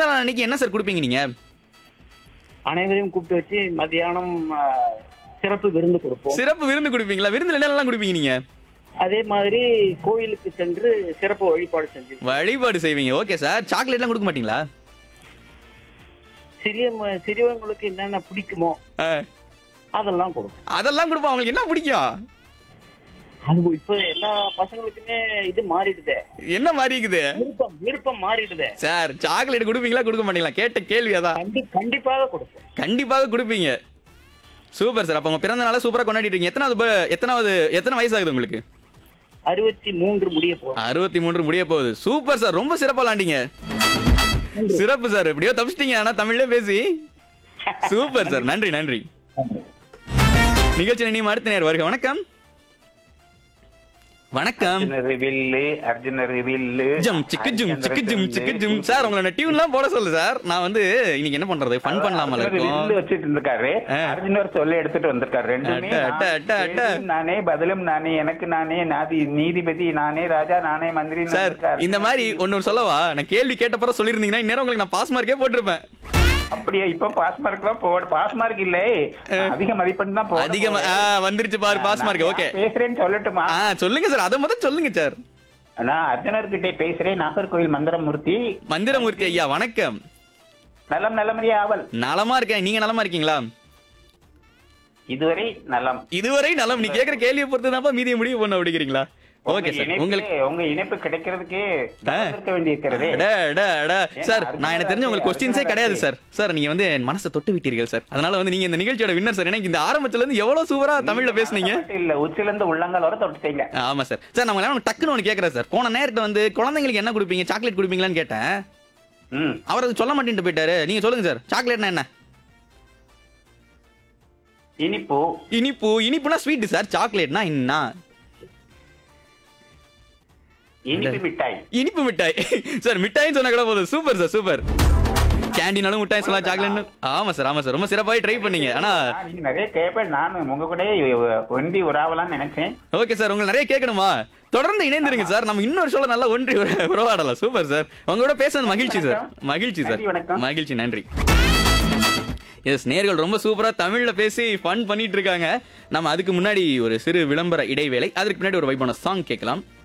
பிறந்த நாள் அன்னைக்கு என்ன சார் கொடுப்பீங்க நீங்க அனைவரையும் கூப்பிட்டு வச்சு மத்தியானம் ஆ, சிறப்பு விருந்து கொடுப்போம் சிறப்பு விருந்து கொடுப்பீங்களா விருந்துல என்னெல்லாம் கொடுப்பீங்க நீங்க அதே மாதிரி கோயிலுக்கு சென்று சிறப்பு வழிபாடு செஞ்சு வழிபாடு செய்வீங்க ஓகே சார் சாக்லேட்லாம் கொடுக்க மாட்டீங்களா சிறிய ம- சிறியவங்களுக்கு என்னென்ன பிடிக்குமோ ஆ, அதெல்லாம் கொடுப்போம் அதெல்லாம் கொடுப்போம் அவங்களுக்கு என்ன பிடிக்கும் அது இப்ப எல்லா பசங்களுக்குமே இது மாறிடுதே என்ன மாதிரி இருக்குது விருப்பம் விருப்பம் மாறிடுதே சார் சாக்லேட் கொடுப்பீங்களா கொடுக்க மாட்டீங்களா கேட்ட கேள்வி அதான் கண்டி கண்டிப்பாக கொடுப்போம் கண்டிப்பாக கொடுப்பீங்க சூப்பர் சார் அப்ப உங்க பிறந்த நாளை சூப்பரா கொண்டாடிட்டு இருக்கீங்க எத்தனாவது ப- எத்தனாவது எத்தனை வயசு ஆகுது உங்களுக்கு அறுபத்தி மூன்று முடிய போறோம் அறுபத்தி மூன்று முடிய போகுது சூப்பர் சார் ரொம்ப சிறப்பா விளாண்டீங்க சிறப்பு சார் எப்படியோ தப்பிச்சிட்டீங்க ஆனா தமிழ்ல பேசி சூப்பர் சார் நன்றி நன்றி நிகழ்ச்சி நீ அடுத்த நேர் வருக வணக்கம் வணக்கம் அர்ஜுனர் வில்லு அர்ஜுனர் வில்லு ஜம் சிக்கு ஜும் சிக்கு ஜும் சிக்கு ஜும் சார் உங்களை டியூன்லாம் போட சொல்லு சார் நான் வந்து இன்னைக்கு என்ன பண்றது ஃபன் பண்ணலாமல அர்ஜுனர் இருக்கும் வில்லு வச்சிட்டு இருந்திருக்காரு ஆ. அர்ஜுனர் சொல்ல எடுத்துட்டு வந்திருக்காரு ரெண்டுமே அட்ட, அட்ட, அட்ட, நான். அட்ட. கேள்வியும் நானே பதிலும் நானே எனக்கு நானே நாதி நீதிபதி நானே ராஜா நானே மந்திரி சார் இந்த மாதிரி ஒன்னு சொல்லவா நான் கேள்வி கேட்டப்பறம் சொல்லிருந்தீங்கன்னா இந்நேரம் உங்களுக்கு நான் பாஸ் மார்க்கே போட்டிருப்பேன் அப்படியே இப்ப பாஸ் மார்க் எல்லாம் போட பாஸ் மார்க் இல்ல அதிக மதிப்பெண் தான் போட அதிகமா ஆ, வந்துருச்சு பாரு பாஸ் மார்க் ஓகே நான் பேசுறேன்னு சொல்லட்டுமா ஆ சொல்லுங்க சார் அதை முதல்ல சொல்லுங்க சார் நான் அர்ஜுனர் கிட்டே பேசுறேன் நாகர்கோவில் மந்திரமூர்த்தி மந்திரமூர்த்தி ஐயா வணக்கம் நலம் நலமறிய ஆவல் நலமா இருக்கேன் நீங்க நலமா இருக்கீங்களா இதுவரை நலம் இதுவரை நலம் நீ கேக்குற கேள்வியை பொறுத்து தான் மீதியை முடிவு பண்ண அப்படிங்கிறீங்களா ஓகே உங்க சார் இணைப்பு- உங்களுக்கு உங்க இணைப்பு கிடைக்கிறதுக்கு ஆ. இருக்க வேண்டியிருக்கிறதே அட, அட, அட. சார் அர்ஜுனா நான் எனக்கு தெரிஞ்ச உங்களுக்கு ராஜே, கொஸ்டின்ஸே அர்ஜுனா கிடையாது ராஜே. சார் சார் நீங்க வந்து என் மனசை தொட்டு விட்டீர்கள் சார் அதனால வந்து நீங்க இந்த நிகழ்ச்சியோட வின்னர் சார் எனக்கு இந்த ஆரம்பத்துல இருந்து எவ்வளவு சூப்பரா தமிழ்ல பேசுனீங்க மட்டும் இல்ல உச்சில இருந்து உள்ளங்கால் வர தொட்டு செய்யுங்க ஆமா சார் சார் நம்ம எல்லாம் டக்குன்னு ஒன்று கேட்குறேன் சார் போன நேரத்தை வந்து குழந்தைங்களுக்கு என்ன கொடுப்பீங்க சாக்லேட் கொடுப்பீங்களான்னு கேட்டேன் ம் அவர் அது சொல்ல மாட்டேன்ட்டு போயிட்டாரு நீங்க சொல்லுங்க சார் சாக்லேட்னா என்ன இனிப்பு இனிப்பு இனிப்புனா ஸ்வீட் சார் சாக்லேட்னா என்ன இனிப்பு மிட்டாய் இனிப்பு மிட்டாய் சார் மிட்டாய்னு சொன்னா கூட போதும் சூப்பர் சார் சூப்பர் கேண்டீனாலும் மிட்டாய் சொல்லலாம் சாக்லேட்னு ஆமா சார் ஆமா சார் ரொம்ப சிறப்பாக ட்ரை பண்ணீங்க ஆனா நான் நீங்க நிறைய கேட்பேன் நான் உங்க கூட ஒண்டி உறாவலாம்னு நினைச்சேன் ஓகே சார் உங்களை நிறைய கேட்கணுமா தொடர்ந்து இணைந்திருங்க சார் நம்ம இன்னொரு சொல்ல நல்லா ஒன்றி உர- உறவாடலாம் சூப்பர் சார் உங்களோட பேசுறது மகிழ்ச்சி சார் மகிழ்ச்சி சார் நன்றி, வணக்கம். மகிழ்ச்சி நன்றி எஸ் நேர்கள் ரொம்ப சூப்பரா தமிழ்ல பேசி ஃபன் பண்ணிட்டு இருக்காங்க நம்ம அதுக்கு முன்னாடி ஒரு சிறு விளம்பர இடைவேளை அதுக்கு முன்னாடி ஒரு வைப்பான சாங் கேட்கலாம்